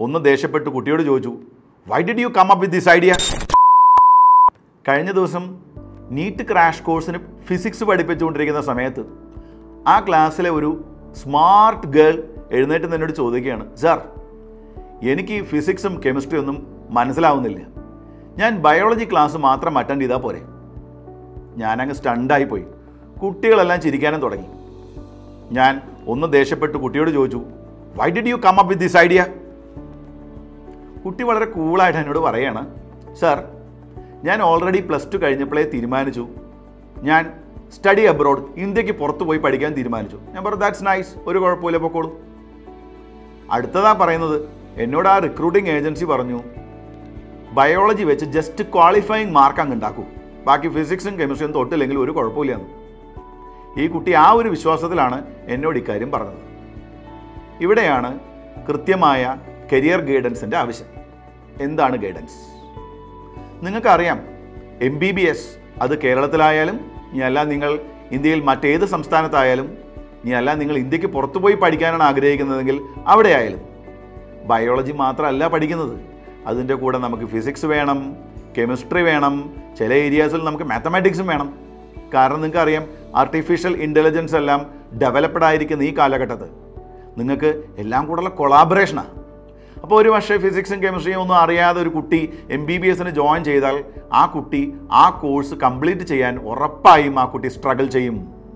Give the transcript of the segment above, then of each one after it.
ഒന്ന് ദേഷ്യപ്പെട്ട് കുട്ടിയോട് ചോദിച്ചു why did you come up with this idea കഴിഞ്ഞ ദിവസം നീറ്റ് ക്രാഷ് കോഴ്സിന് ഫിസിക്സ് പഠിപ്പിച്ചുകൊണ്ടിരിക്കുന്ന സമയത്ത് ആ ക്ലാസ്സിലെ ഒരു സ്മാർട്ട് ഗേൾ എഴുന്നേറ്റ് നിന്ന് എന്നോട് ചോദിക്കുകയാണ് സാർ എനിക്ക് ഈ ഫിസിക്സും കെമിസ്ട്രി ഒന്നും മനസ്സിലാവുന്നില്ല ഞാൻ ബയോളജി ക്ലാസ് മാത്രം അറ്റൻഡ് ചെയ്താൽ പോരെ ഞാനങ്ങ് സ്റ്റണ്ടായി പോയി കുട്ടികളെല്ലാം ചിരിക്കാനും തുടങ്ങി ഞാൻ ഒന്ന് ദേഷ്യപ്പെട്ട് കുട്ടിയോട് ചോദിച്ചു why did you come up with this idea കുട്ടി വളരെ കൂളായിട്ട് എന്നോട് പറയാണ് സാർ ഞാൻ ഓൾറെഡി പ്ലസ് ടു കഴിഞ്ഞപ്പോഴേ തീരുമാനിച്ചു ഞാൻ സ്റ്റഡി അബ്രോഡ് ഇന്ത്യക്ക് പുറത്ത് പോയി പഠിക്കാൻ തീരുമാനിച്ചു ഞാൻ പറഞ്ഞു ദാറ്റ്സ് നൈസ് ഒരു കുഴപ്പമില്ല പൊക്കോളൂ അടുത്തതാ പറയുന്നത് എന്നോട് ആ റിക്രൂട്ടിംഗ് ഏജൻസി പറഞ്ഞു ബയോളജി വെച്ച് ജസ്റ്റ് ക്വാളിഫയിങ് മാർക്ക് അങ്ങ് ഉണ്ടാക്കൂ ബാക്കി ഫിസിക്സും കെമിസ്ട്രിയും തൊട്ടില്ലെങ്കിൽ ഒരു കുഴപ്പമില്ലെന്ന് ഈ കുട്ടി ആ ഒരു വിശ്വാസത്തിലാണ് എന്നോട് ഇക്കാര്യം പറഞ്ഞത് ഇവിടെയാണ് കൃത്യമായ കരിയർ ഗൈഡൻസിൻ്റെ ആവശ്യം എന്താണ് ഗൈഡൻസ് നിങ്ങൾക്കറിയാം എം ബി ബി എസ് അത് കേരളത്തിലായാലും ഇനി അല്ല നിങ്ങൾ ഇന്ത്യയിൽ മറ്റേത് സംസ്ഥാനത്തായാലും ഇനി അല്ല നിങ്ങൾ ഇന്ത്യക്ക് പുറത്തു പോയി പഠിക്കാനാണ് ആഗ്രഹിക്കുന്നതെങ്കിൽ അവിടെ ആയാലും ബയോളജി മാത്രമല്ല പഠിക്കുന്നത് അതിൻ്റെ കൂടെ നമുക്ക് ഫിസിക്സ് വേണം കെമിസ്ട്രി വേണം ചില ഏരിയാസിൽ നമുക്ക് മാത്തമാറ്റിക്സും വേണം കാരണം നിങ്ങൾക്ക് അറിയാം ആർട്ടിഫിഷ്യൽ ഇൻ്റലിജൻസ് എല്ലാം ഡെവലപ്ഡ് ആയിരിക്കുന്ന ഈ കാലഘട്ടത്ത് നിങ്ങൾക്ക് എല്ലാം കൂടെയുള്ള കൊളാബറേഷനാണ് അപ്പോൾ ഒരു പക്ഷേ ഫിസിക്സും കെമിസ്ട്രിയും ഒന്നും അറിയാതെ ഒരു കുട്ടി എം ബി ബി എസിന് ജോയിൻ ചെയ്താൽ ആ കുട്ടി ആ കോഴ്സ് കംപ്ലീറ്റ് ചെയ്യാൻ ഉറപ്പായും ആ കുട്ടി സ്ട്രഗിൾ ചെയ്യും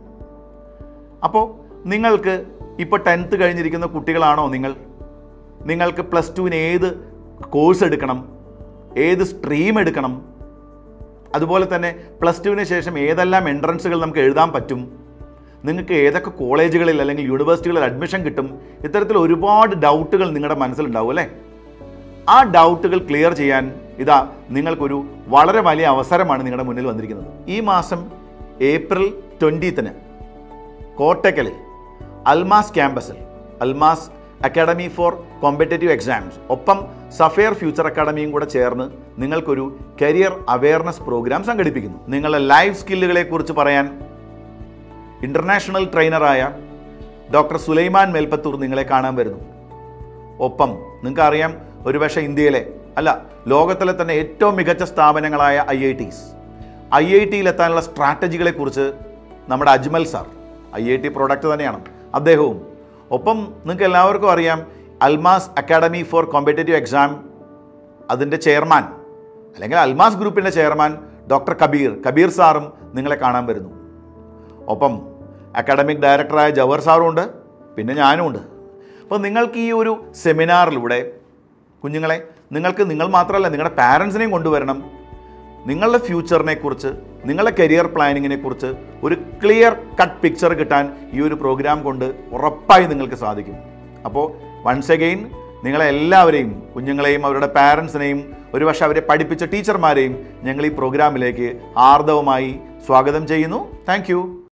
അപ്പോൾ നിങ്ങൾക്ക് ഇപ്പോൾ ടെൻത്ത് കഴിഞ്ഞിരിക്കുന്ന കുട്ടികളാണോ നിങ്ങൾ നിങ്ങൾക്ക് പ്ലസ് ടുവിന് ഏത് കോഴ്സ് എടുക്കണം ഏത് സ്ട്രീം എടുക്കണം അതുപോലെ തന്നെ പ്ലസ് ടുവിന് ശേഷം ഏതെല്ലാം എൻട്രൻസുകൾ നമുക്ക് എഴുതാൻ പറ്റും നിങ്ങൾക്ക് ഏതൊക്കെ കോളേജുകളിൽ അല്ലെങ്കിൽ യൂണിവേഴ്സിറ്റികളിൽ അഡ്മിഷൻ കിട്ടും ഇത്തരത്തിൽ ഒരുപാട് ഡൗട്ടുകൾ നിങ്ങളുടെ മനസ്സിലുണ്ടാവും അല്ലേ ആ ഡൗട്ടുകൾ ക്ലിയർ ചെയ്യാൻ ഇതാ നിങ്ങൾക്കൊരു വളരെ വലിയ അവസരമാണ് നിങ്ങളുടെ മുന്നിൽ വന്നിരിക്കുന്നത് ഈ മാസം ഏപ്രിൽ ട്വൻറ്റീത്തിന് കോട്ടക്കലിൽ അൽമാസ് ക്യാമ്പസിൽ Almas academy for competitive exams ഒപ്പം സഫയർ ഫ്യൂച്ചർ അക്കാഡമിയും കൂടെ ചേർന്ന് നിങ്ങൾക്കൊരു കരിയർ അവയർനെസ് പ്രോഗ്രാം സംഘടിപ്പിക്കുന്നു നിങ്ങളുടെ ലൈഫ് സ്കില്ലുകളെ കുറിച്ച് പറയാൻ ഇന്റർനാഷണൽ ട്രെയിനറായ ഡോക്ടർ സുലൈമാൻ മേൽപ്പത്തൂർ നിങ്ങളെ കാണാൻ വരുന്നു ഒപ്പം നിങ്ങൾക്കറിയാം ഒരുപക്ഷെ ഇന്ത്യയിലെ അല്ല ലോകത്തിലെ തന്നെ ഏറ്റവും മികച്ച സ്ഥാപനങ്ങളായ I I Ts I I ടിയിലെത്താനുള്ള സ്ട്രാറ്റജികളെ കുറിച്ച് നമ്മുടെ Ajmal sir I I T product തന്നെയാണ് അദ്ദേഹവും ഒപ്പം നിങ്ങൾക്ക് എല്ലാവർക്കും അറിയാം Almas academy for competitive exam അതിൻ്റെ ചെയർമാൻ അല്ലെങ്കിൽ അൽമാസ് ഗ്രൂപ്പിൻ്റെ ചെയർമാൻ ഡോക്ടർ കബീർ കബീർ സാറും നിങ്ങളെ കാണാൻ വരുന്നു ഒപ്പം അക്കാഡമിക് ഡയറക്ടറായ ജവഹർ സാറും ഉണ്ട് പിന്നെ ഞാനും ഉണ്ട് അപ്പോൾ നിങ്ങൾക്ക് ഈ ഒരു സെമിനാറിലൂടെ കുഞ്ഞുങ്ങളെ നിങ്ങൾക്ക് നിങ്ങൾ മാത്രമല്ല നിങ്ങളുടെ പാരൻസിനെയും കൊണ്ടുവരണം നിങ്ങളുടെ ഫ്യൂച്ചറിനെ കുറിച്ച് നിങ്ങളുടെ കരിയർ പ്ലാനിങ്ങിനെ കുറിച്ച് ഒരു ക്ലിയർ കട്ട് പിക്ചർ കിട്ടാൻ ഈ ഒരു പ്രോഗ്രാം കൊണ്ട് ഉറപ്പായി നിങ്ങൾക്ക് സാധിക്കും അപ്പോൾ വൺസ് അഗെയിൻ നിങ്ങളെ എല്ലാവരെയും കുഞ്ഞുങ്ങളെയും അവരുടെ പാരൻസിനെയും ഒരുപക്ഷെ അവരെ പഠിപ്പിച്ച ടീച്ചർമാരെയും ഞങ്ങൾ ഈ പ്രോഗ്രാമിലേക്ക് ആർദവമായി സ്വാഗതം ചെയ്യുന്നു താങ്ക്